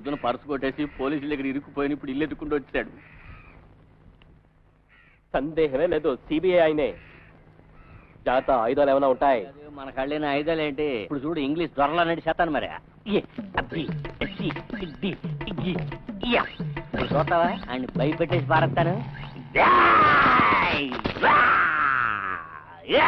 పొద్దున పర్సు కొట్టేసి పోలీసుల దగ్గర ఇరుక్కుపోయిన ఇప్పుడు ఇల్లు ఎత్తుకుంటూ వచ్చాడు సందేహమే లేదు సిబిఐ ఆయనే జాగ్రత్త ఆయుధాలు ఏమైనా ఉంటాయి మన కళ్ళైన ఆయుధాలు ఏంటి ఇప్పుడు చూడు ఇంగ్లీష్ దొరలా నడి చేస్తాను మరి ఏ, అబ్బి, ఎస్సి, ఇద్ది, ఇగ్గి, ఇయ్య. ఇప్పుడు చూస్తావా ఆయన భయపెట్టేసి పారేస్తాను యాయ్! వా! యా!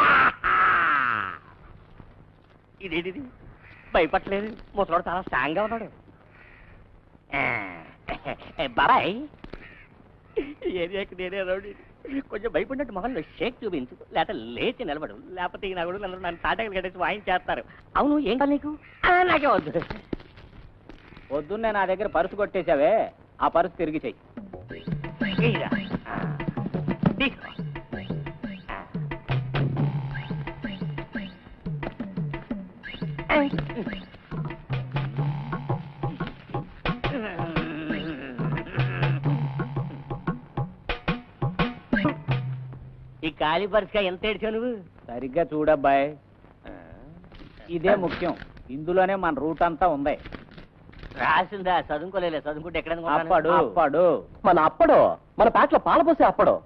ఇదేంటిది భయపట్టలేదు ముసలోడు చాలా స్ట్రాంగ్ గా ఉన్నాడు ఆ, ఏ, బాబాయ్ ఈ ఏరియాకి నేనే రౌడీ కొంచెం భయపడినట్టు మొహంలో షేక్ చూపించు లేకపోతే లేచి నిలబడు లేకపోతే ఈ నగుడు నన్ను నన్ను తాటలు కట్టేసి వాయించేస్తారు అవును ఏం కాదు నీకు ఆ, నాకే వద్దు పొద్దున్నే నా దగ్గర పరుసు కొట్టేశావే ఆ పరుసు తిరిగి చెయ్యి ఇదిగా. ఆ, తీసుకో ఆ. ఈ ఖాళీ పరిస్థితి ఎంత ఏడ్చావు నువ్వు సరిగ్గా చూడబ్బాయ్ ఇదే ముఖ్యం ఇందులోనే మన రూట్ అంతా ఉంది రాసిందా చదువుకోలేదు చదువుకుంటే ఎక్కడ అప్పడు అప్పడు మన అప్పడు మన ప్యాక్లో పాల పోసే అప్పడు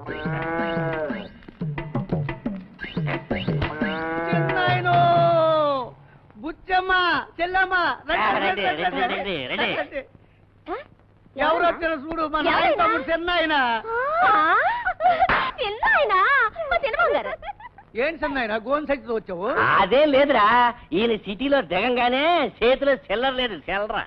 బుచ్చమ్మ చెల్లమ్మ రండి, రండి, రండి, రండి. ఎవరు వచ్చారో చూడు మా ఎవరైనా? నాయన తమ్ముడు చెన్నాయన చిన్నాయనా మా చిన్నబాబు గారు ఏంటి చెన్నాయన గోన్ సైజుతో వచ్చావు అదేం లేదురా ఈయన సిటీలో దిగంగానే చేతిలో చిల్లర లేదు చిల్లర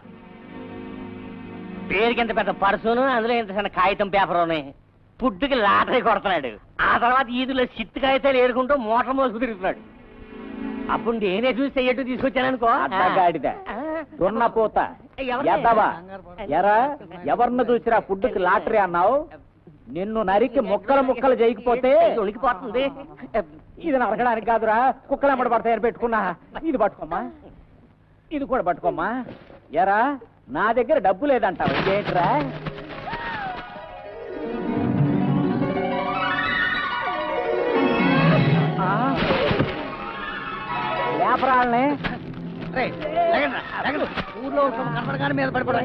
పేరుకి ఇంత పెద్ద పర్సును అందులో ఇంత చిన్న కాగితం పేపర్ ఉన్నాయి పుట్టుకి లాటరీ కొడుతున్నాడు ఆ తర్వాత ఈదులో సిత్తు కాగితాలు ఏరుకుంటూ మోటార్ మోసుకు తిరుగుతున్నాడు అప్పుడు నేనే చూసి ఎటు తీసుకొచ్చాననుకో అడ్డగాడిద దున్నపోత ఎద్దవా ఎరా ఎవరిని చూసిరా ఫుడ్కి లాటరీ అన్నావు నిన్ను నరికి ముక్కలు ముక్కలు చేయకపోతే ఉనికిపోతుంది ఇది నరకడానికి కాదురా కుక్కలు ఎమ్మడి పడతాయని పెట్టుకున్నా ఇది పట్టుకోమ్మా ఇది కూడా పట్టుకోమ్మా ఎరా నా దగ్గర డబ్బు లేదంటావు ఇదేంట్రా ఆ? లేపరాళ్ళని రేయ్, లేకండ్రా, లేకండ్రా. ఊర్లో ఉన్న కనపడగానే మీద పడిపోవడం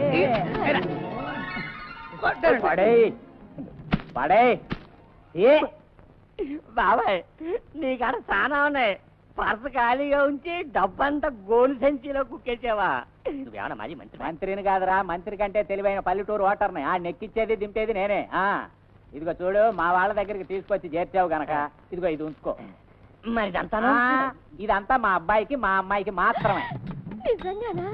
పడే పడే ఏ బాబాయ్ నీ కాడ చాలా ఉన్నాయి పర్సు ఖాళీగా ఉంచి డబ్బంతా గోలు సంచిలో కుక్కేసావా నువ్వేమన్నా మాజీ మంచి మంత్రిని కాదురా మంత్రి కంటే తెలివైన పల్లెటూరు ఓటర్ని ఆ నెక్కిచ్చేది దింపేది నేనే ఆ ఇదిగో చూడు మా వాళ్ళ దగ్గరికి తీసుకొచ్చి చేర్చావు గనక ఇదిగో ఇది ఉంచుకో మరి ఇదంతాను ఆ, ఇదంతా మా అబ్బాయికి మా అమ్మాయికి మాత్రమే నిజంగానా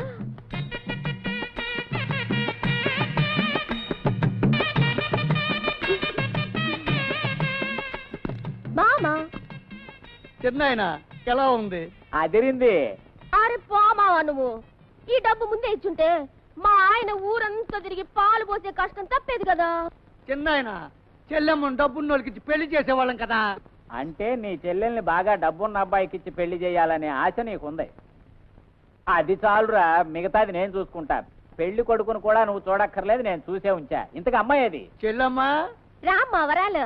మామా చెన్నాయన ఎలా ఉంది అదిరింది అరే పోమావా నువ్వు ఈ డబ్బు ముందే ఇచ్చుంటే మా ఆయన ఊరంతా తిరిగి పాలు పోసే కష్టం తప్పేది కదా చిన్నాయన చెల్లెమ్మను డబ్బున్నోళ్ళకి ఇచ్చి పెళ్లి చేసేవాళ్ళం కదా అంటే నీ చెల్లెల్ని బాగా డబ్బున్న అబ్బాయికి ఇచ్చి పెళ్లి చేయాలనే ఆశ నీకుంది అది చాలురా మిగతాది నేను చూసుకుంటా పెళ్లి కొడుకును కూడా నువ్వు చూడక్కర్లేదు నేను చూసే ఉంచా ఇంతకు అమ్మాయి అది చెల్లమ్మ రామ్మా వరాలు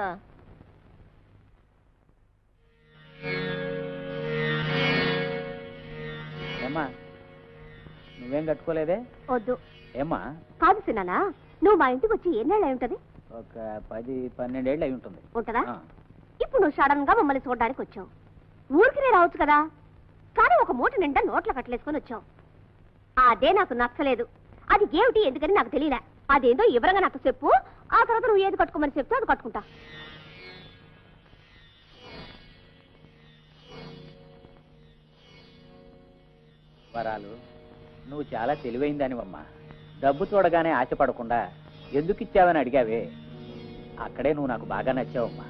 ఏమ్మా నువ్వేం కట్టుకోలేదే వద్దు ఏమ్మా కాదు సిన్నానా నువ్వు మా ఇంటికి వచ్చి ఎన్నేళ్ళు అయి ఉంటది ఒక పది పన్నెండేళ్ళు అయి ఉంటుంది ఉంటదా ఆ. ఇప్పుడు నువ్వు సడన్ గా మమ్మల్ని చూడడానికి వచ్చావు ఊరికి రావచ్చు కదా కానీ ఒక మూట నిండా నోట్ల కట్టలేసుకొని వచ్చావు అదే నాకు నచ్చలేదు అది ఏమిటి ఎందుకని నాకు తెలియలే అదేందో వివరంగా నాకు చెప్పు ఆ తర్వాత నువ్వు ఏది కట్టుకోమని చెప్తే అది కట్టుకుంటా వరాలు నువ్వు చాలా తెలివైందానివమ్మా డబ్బు చూడగానే ఆశపడకుండా ఎందుకు ఇచ్చావని అడిగావే అక్కడే నువ్వు నాకు బాగా నచ్చావమ్మా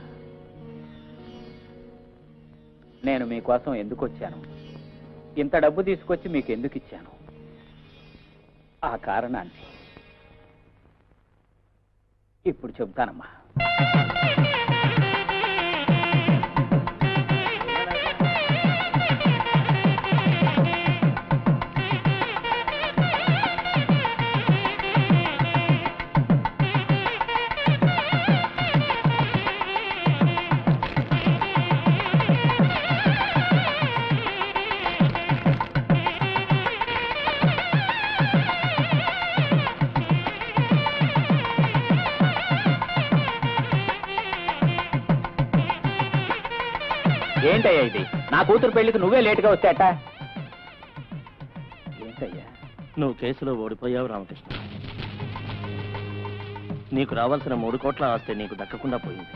నేను మీకోసం ఎందుకు వచ్చాను ఇంత డబ్బు తీసుకొచ్చి మీకు ఎందుకు ఇచ్చాను ఆ కారణాన్ని ఇప్పుడు చెబుతానమ్మా ఏంటయ్యా ఇది నా కూతురు పెళ్లికి నువ్వే లేటుగా వచ్చాట ఏంటయ్యా నువ్వు కేసులో ఓడిపోయావు రామకృష్ణ నీకు రావాల్సిన మూడు కోట్ల ఆస్తి నీకు దక్కకుండా పోయింది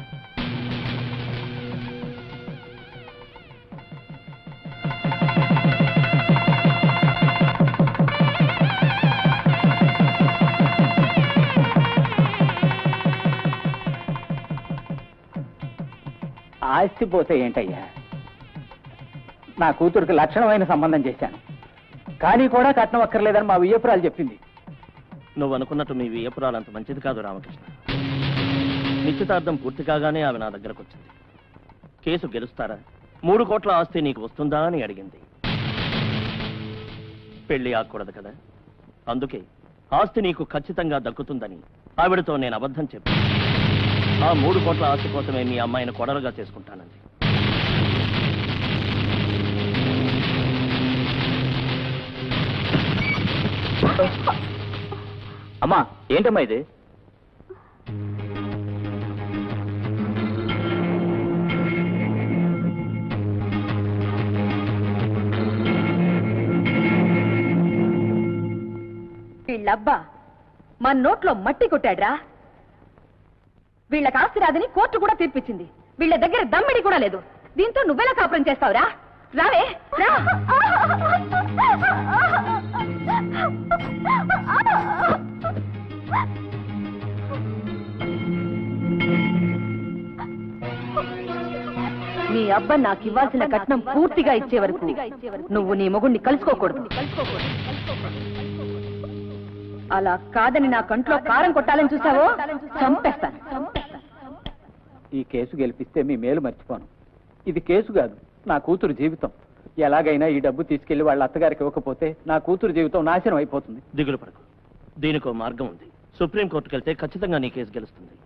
ఆస్తి పోతే ఏంటయ్యా నా కూతురికి లక్షణమైన సంబంధం చేశాను కానీ కూడా కట్నం అక్కర్లేదని మా వియ్యపురాలు చెప్పింది నువ్వు అనుకున్నట్టు మీ వియ్యపురాలు అంత మంచిది కాదు రామకృష్ణ నిశ్చితార్థం పూర్తి కాగానే ఆమె నా దగ్గరకు వచ్చింది కేసు గెలుస్తారా మూడు కోట్ల ఆస్తి నీకు వస్తుందా అని అడిగింది పెళ్లి ఆకూడదు కదా అందుకే ఆస్తి నీకు ఖచ్చితంగా దక్కుతుందని ఆవిడతో నేను అబద్ధం చెప్పాను ఆ మూడు కోట్ల ఆస్తి కోసమే మీ అమ్మాయిని కొడలుగా చేసుకుంటానంది అమ్మా ఏంటమ్మా ఇది వీళ్ళబ్బా మన నోట్లో మట్టి కొట్టాడ్రా వీళ్ళకి ఆస్తి రాదని కోర్టు కూడా తీర్పిచ్చింది వీళ్ళ దగ్గర దమ్మిడి కూడా లేదు దీంతో నువ్వెలా కాపురం చేస్తావురా రావే రా నీ అబ్బ నాకు ఇవ్వాల్సిన కట్నం పూర్తిగా ఇచ్చే వరకు నువ్వు నీ మొగుణ్ణి కలుసుకోకూడదు అలా కాదని నా కంట్లో కారం కొట్టాలని చూసావో చంపేస్తాను ఈ కేసు గెలిపిస్తే మీ మేలు మర్చిపోను ఇది కేసు కాదు నా కూతురు జీవితం ఎలాగైనా ఈ డబ్బు తీసుకెళ్లి వాళ్ళ అత్తగారికి ఇవ్వకపోతే నా కూతురు జీవితం నాశనం అయిపోతుంది దిగులు పడకు దీనికో మార్గం ఉంది సుప్రీంకోర్టుకు వెళ్తే ఖచ్చితంగా నీ కేసు గెలుస్తుంది